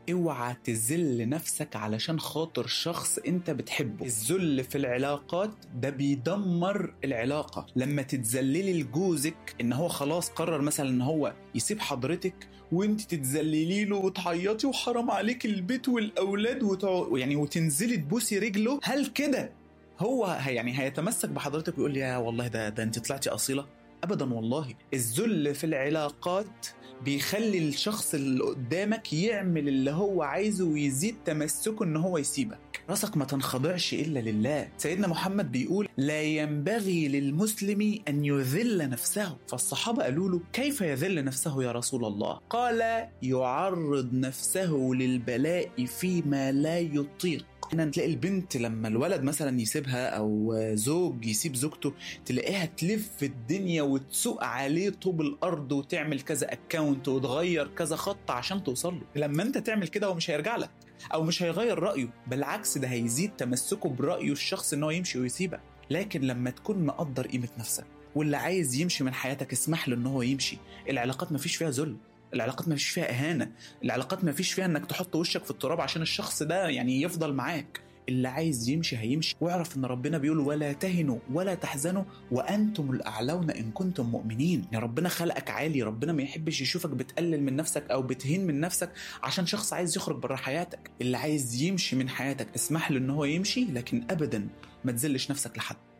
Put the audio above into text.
اوعى تذل نفسك علشان خاطر شخص انت بتحبه الذل في العلاقات ده بيدمر العلاقة لما تتذللي لجوزك ان هو خلاص قرر مثلا ان هو يسيب حضرتك وانت تتذللي له وتعيطي وحرام عليك البيت والاولاد وتع... يعني وتنزلي تبوسي رجله هل كده هو هي يعني هيتمسك بحضرتك ويقول لي يا والله ده ده انت طلعتي اصيله ابدا والله الذل في العلاقات بيخلي الشخص اللي قدامك يعمل اللي هو عايزه ويزيد تمسكه ان هو يسيبك راسك ما تنخضعش الا لله سيدنا محمد بيقول لا ينبغي للمسلم ان يذل نفسه فالصحابه قالوا له كيف يذل نفسه يا رسول الله قال يعرض نفسه للبلاء فيما لا يطيق احيانا تلاقي البنت لما الولد مثلا يسيبها او زوج يسيب زوجته تلاقيها تلف الدنيا وتسوق عليه طوب الارض وتعمل كذا اكونت وتغير كذا خط عشان توصل له لما انت تعمل كده هو مش هيرجع لك او مش هيغير رايه بالعكس ده هيزيد تمسكه برايه الشخص ان هو يمشي ويسيبك لكن لما تكون مقدر قيمه نفسك واللي عايز يمشي من حياتك اسمح له ان هو يمشي العلاقات مفيش فيها ذل العلاقات ما فيش فيها اهانه العلاقات ما فيش فيها انك تحط وشك في التراب عشان الشخص ده يعني يفضل معاك اللي عايز يمشي هيمشي واعرف ان ربنا بيقول ولا تهنوا ولا تحزنوا وانتم الاعلون ان كنتم مؤمنين يا ربنا خلقك عالي ربنا ما يحبش يشوفك بتقلل من نفسك او بتهين من نفسك عشان شخص عايز يخرج بره حياتك اللي عايز يمشي من حياتك اسمح له ان هو يمشي لكن ابدا ما تذلش نفسك لحد